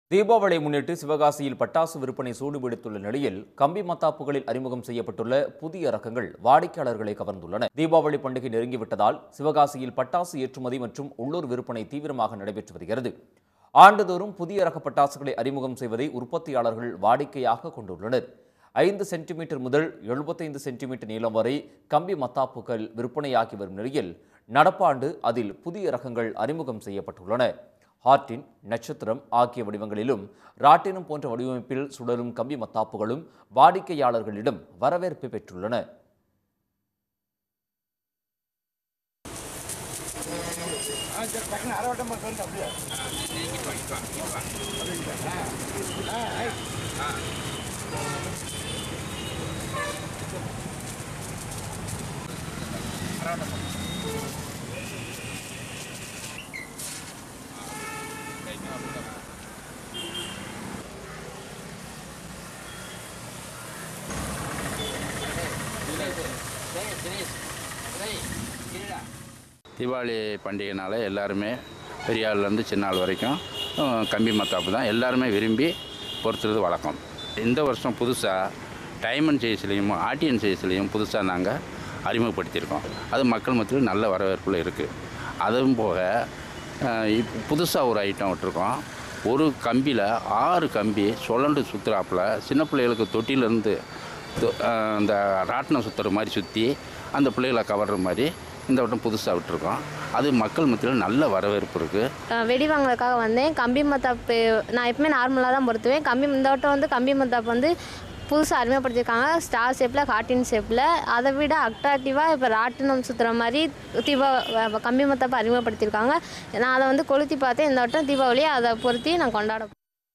தீபாவளியை முன்னிட்டு சிவகாசியில் பட்டாசு விற்பனை சூடுபிடித்துள்ள நிலையில் கம்பி மத்தாப்புகளில் அறிமுகம் செய்யப்பட்டுள்ள புதிய ரகங்கள் வாடிக்கையாளர்களை கவர்ந்துள்ளன தீபாவளி பண்டிகை நெருங்கிவிட்டதால் சிவகாசியில் பட்டாசு ஏற்றுமதி மற்றும் உள்ளூர் விற்பனை தீவிரமாக நடைபெற்று வருகிறது ஆண்டுதோறும் புதிய ரக பட்டாசுகளை அறிமுகம் செய்வதை உற்பத்தியாளர்கள் வாடிக்கையாக கொண்டுள்ளனர் ஐந்து சென்டிமீட்டர் முதல் எழுபத்தைந்து சென்டிமீட்டர் நீளம் வரை கம்பி மத்தாப்புகள் விற்பனையாகி வரும் நிலையில் நடப்பாண்டு அதில் புதிய ரகங்கள் அறிமுகம் செய்யப்பட்டுள்ளன ஹார்டின் நட்சத்திரம் ஆகிய வடிவங்களிலும் ராட்டினம் போன்ற வடிவமைப்பில் சுழலும் கம்பி மத்தாப்புகளும் வாடிக்கையாளர்களிடம் வரவேற்பு பெற்றுள்ளன தீபாவளி பண்டிகைனால எல்லாருமே பெரிய ஆள்லேருந்து சின்ன ஆள் வரைக்கும் அஹ், கம்பி மத்தாப்பு தான் எல்லாருமே விரும்பி பொறுத்துறது வழக்கம் இந்த வருஷம் புதுசாக டைமண்ட் சைஸ்லேயும் ஆர்டிஎன் சைஸ்லேயும் புதுசாக நாங்கள் அறிமுகப்படுத்தியிருக்கோம் அது மக்கள் மத்தியில் நல்ல வரவேற்பில் இருக்குது அதுவும் போக புதுசாக ஒரு ஐட்டம் விட்டுருக்கோம் ஒரு கம்பியில் ஆறு கம்பி சுழண்டு சுற்றுறாப்புல சின்ன பிள்ளைகளுக்கு தொட்டிலேருந்து அந்த ராட்டினம் சுற்றுற மாதிரி சுற்றி அந்த பிள்ளைகளை கவர்ற மாதிரி இந்த வட்டம் புதுசாக விட்டுருக்கோம் அது மக்கள் மத்தியில் நல்ல வரவேற்பு இருக்குது அஹ் வெடி வாங்குறதுக்காக வந்தேன் கம்பி மத்தாப்பு நான் எப்பவுமே நார்மலாக தான் பொருத்துவேன் கம்பி இந்த வட்டம் வந்து கம்பி மத்தாப்பு வந்து புதுசாக அறிமுகப்படுத்தியிருக்காங்க ஸ்டார் ஷேப்பில் கார்ட்டின் ஷேப்பில் அதை விட அட்ராக்டிவாக இப்போ ராட்டினம் சுற்றுற மாதிரி தீபா வ- கம்பி மத்தாப்பு அறிமுகப்படுத்தியிருக்காங்க நான் அதை வந்து கொளுத்தி பார்த்தேன் இந்த வட்டம் தீபாவளியை அதை பொருத்தி நான் கொண்டாட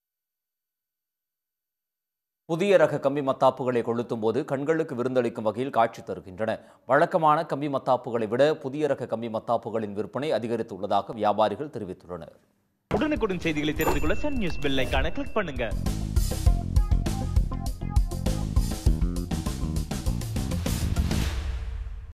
புதிய ரக கம்பி மத்தாப்புகளை கொளுத்தும் போது கண்களுக்கு விருந்தளிக்கும் வகையில் காட்சி தருகின்றன வழக்கமான கம்பி மத்தாப்புகளை விட புதிய ரக கம்பி மத்தாப்புகளின் விற்பனை அதிகரித்துள்ளதாக வியாபாரிகள் தெரிவித்துள்ளனர் உடனுக்குடன் செய்திகளை தெரிந்து கொள்ள சன் நியூஸ் பெல் ஐகானை கிளிக் பண்ணுங்க